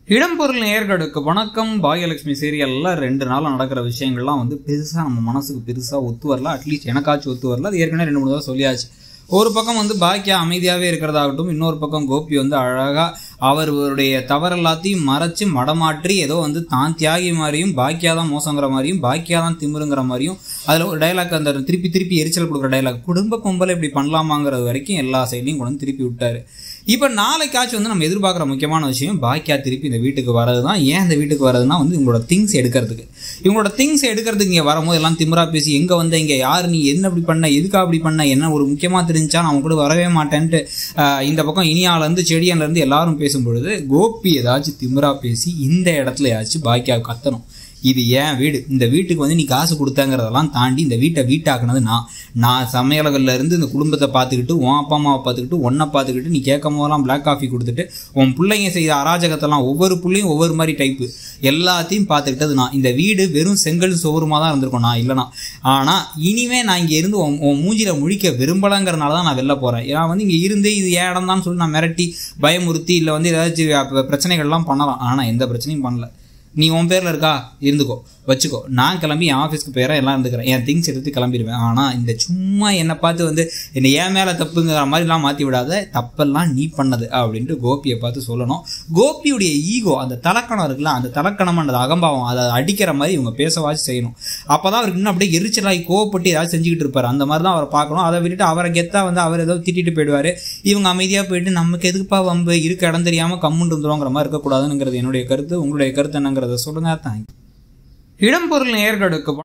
இடம்பொருள் நேயர்களுக்கு வணக்கம் பாகியலட்சுமி சீரியல்ல ரெண்டு நாளாக நடக்கிற விஷயங்கள்லாம் வந்து பெருசாக நம்ம மனசுக்கு பெருசாக ஒத்து வரல அட்லீஸ்ட் எனக்காச்சும் ஒத்து வரல அது ஏற்கனவே ரெண்டு மூணு தடவை சொல்லியாச்சு ஒரு பக்கம் வந்து பாக்கியா அமைதியாகவே இருக்கிறதாகட்டும் இன்னொரு பக்கம் கோபி வந்து அழகாக அவருடைய தவறு எல்லாத்தையும் மறைச்சு மடமாற்றி ஏதோ வந்து தான் தியாகி மாதிரியும் பாக்கியா தான் மோசங்கிற மாதிரியும் பாக்கியா தான் திமிருங்கிற மாதிரியும் அதில் ஒரு டைலாக் அந்த திருப்பி திருப்பி எரிச்சல் கொடுக்குற டைலாக் குடும்ப கும்பலை இப்படி பண்ணலாமாங்கிறது வரைக்கும் எல்லா சைட்லையும் கொண்டு வந்து திருப்பி விட்டாரு இப்போ நாளைக்காச்சும் வந்து நம்ம எதிர்பார்க்குற முக்கியமான விஷயம் பாக்கியா திருப்பி இந்த வீட்டுக்கு வரது தான் ஏன் இந்த வீட்டுக்கு வரதுனா வந்து இவங்களோட திங்ஸ் எடுக்கிறதுக்கு இவங்களோட திங்ஸ் எடுக்கிறதுக்கு இங்கே வரும்போது எல்லாம் திமிரா பேசி எங்கே வந்த இங்கே யார் நீ என்ன அப்படி பண்ண எதுக்கா அப்படி பண்ண என்ன ஒரு முக்கியமாக தெரிஞ்சா நான் அவங்க கூட வரவே மாட்டேன்ட்டு ஆஹ், இந்த பக்கம் இனியாலேருந்து செடியாலேருந்து எல்லாரும் பேசும்பொழுது கோபி ஏதாச்சும் திமிரா பேசி இந்த இடத்துலயாச்சும் பாக்கியா கத்தணும் இது ஏன் வீடு இந்த வீட்டுக்கு வந்து நீ காசு கொடுத்தங்கிறதெல்லாம் தாண்டி இந்த வீட்டை வீட்டாக்குனது நான் நான் சமையலகல்ல இருந்து இந்த குடும்பத்தை பார்த்துக்கிட்டு உன் அப்பா அம்மாவை பார்த்துக்கிட்டு உன்னை பார்த்துக்கிட்டு நீ கேட்கும் போதெல்லாம் பிளாக் காஃபி கொடுத்துட்டு உன் பிள்ளைங்க செய்த அராஜகத்தெல்லாம் ஒவ்வொரு பிள்ளையும் ஒவ்வொரு மாதிரி டைப்பு எல்லாத்தையும் பார்த்துக்கிட்டது நான் இந்த வீடு வெறும் செங்கல் சோறுமா தான் இருந்திருக்கும் நான் இல்லைனா ஆனால் இனிமே நான் இங்கே இருந்து உன் உன் மூஞ்சில முழிக்க விரும்பலங்கிறனால தான் நான் வெளில போகிறேன் ஏன்னா வந்து இங்கே இருந்து இது ஏன் இடம் தான் சொல்லி நான் மிரட்டி பயமுறுத்தி இல்லை வந்து ஏதாச்சும் அப்ப பிரச்சனைகள்லாம் பண்ணலாம் ஆனால் எந்த பிரச்சனையும் பண்ணல நீ உன் பேரில் இருக்கா இருந்துக்கோ வச்சுக்கோ நான் கிளம்பி என் ஆஃபீஸ்க்கு போயிடறேன் எல்லாம் இருந்துக்கிறேன் என் திங்ஸ் எடுத்து கிளம்பிடுவேன் ஆனால் இந்த சும்மா என்னை பார்த்து வந்து என்னை என் மேலே தப்புங்கிற மாதிரிலாம் மாற்றி விடாத தப்பெல்லாம் நீ பண்ணது அப்படின்ட்டு கோபியை பார்த்து சொல்லணும் கோபியுடைய ஈகோ அந்த தலக்கணம் இருக்குல்ல அந்த தலக்கணம் அந்த அகம்பாவம் அதை அடிக்கிற மாதிரி இவங்க பேசவாச்சு செய்யணும் அப்போ தான் அவருக்கு இன்னும் அப்படியே எரிச்சலாகி கோவப்பட்டு ஏதாவது செஞ்சுக்கிட்டு இருப்பார் அந்த மாதிரி தான் அவரை பார்க்கணும் அதை விட்டுட்டு அவரை கெத்தா வந்து அவர் ஏதோ திட்டிட்டு போயிடுவார் இவங்க அமைதியாக போயிட்டு நமக்கு எதுக்குப்பா வம்பு இருக்க இடம் தெரியாமல் கம்முண்டு வந்துருவோங்கிற மாதிரி இருக்கக்கூடாதுங்கிறது என்னுடைய கருத்து உங்களுடைய கருத்து என்னங்கிறத சொல்லுங்க தேங்க்யூ இடம்பொருள் நேர்களுக்கு